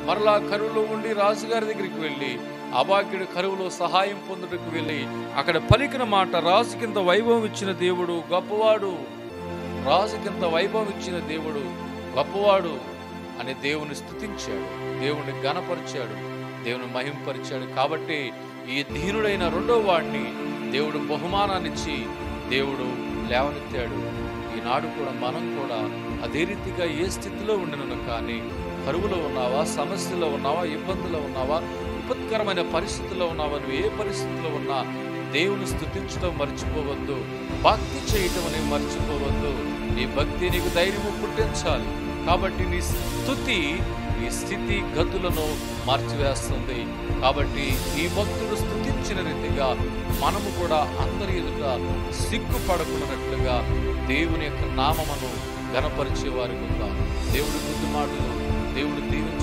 మరలా కరువులో ఉండి రాజుగారి దగ్గరికి వెళ్ళి అభాగ్యుడు కరువులో సహాయం పొందుటకు వెళ్ళి అక్కడ పలికిన మాట రాజు కింద వైభవం ఇచ్చిన దేవుడు గొప్పవాడు రాజు కింద వైభవం ఇచ్చిన దేవుడు గొప్పవాడు అని దేవుని స్తుతించాడు దేవుని గణపరిచాడు దేవుని మహింపరిచాడు కాబట్టి ఈ దీనుడైన రెండో వాడిని దేవుడు బహుమానాన్నిచ్చి దేవుడు లేవనెత్తాడు ఈనాడు కూడా మనం కూడా అదే రీతిగా ఏ స్థితిలో ఉండినను కానీ కరువులో ఉన్నావా సమస్యలో ఉన్నావా ఇబ్బందులో ఉన్నావా విపత్కరమైన పరిస్థితుల్లో ఉన్నావా నువ్వు ఏ పరిస్థితిలో ఉన్నా దేవుని స్థుతించడం మర్చిపోవద్దు భక్తి చేయటం అనేది మర్చిపోవద్దు నీ భక్తి నీకు ధైర్యము పుట్టించాలి కాబట్టి నీ స్థుతి నీ స్థితి గతులను మార్చివేస్తుంది కాబట్టి ఈ భక్తుడు స్థుతించిన రీతిగా మనము కూడా అందరి ఎదుట సిగ్గుపడకున్నట్లుగా దేవుని యొక్క నామమును గణపరిచే వారికి ఉందాం దేవుడి బుద్ధి మాటలు దేవుడు దీవించి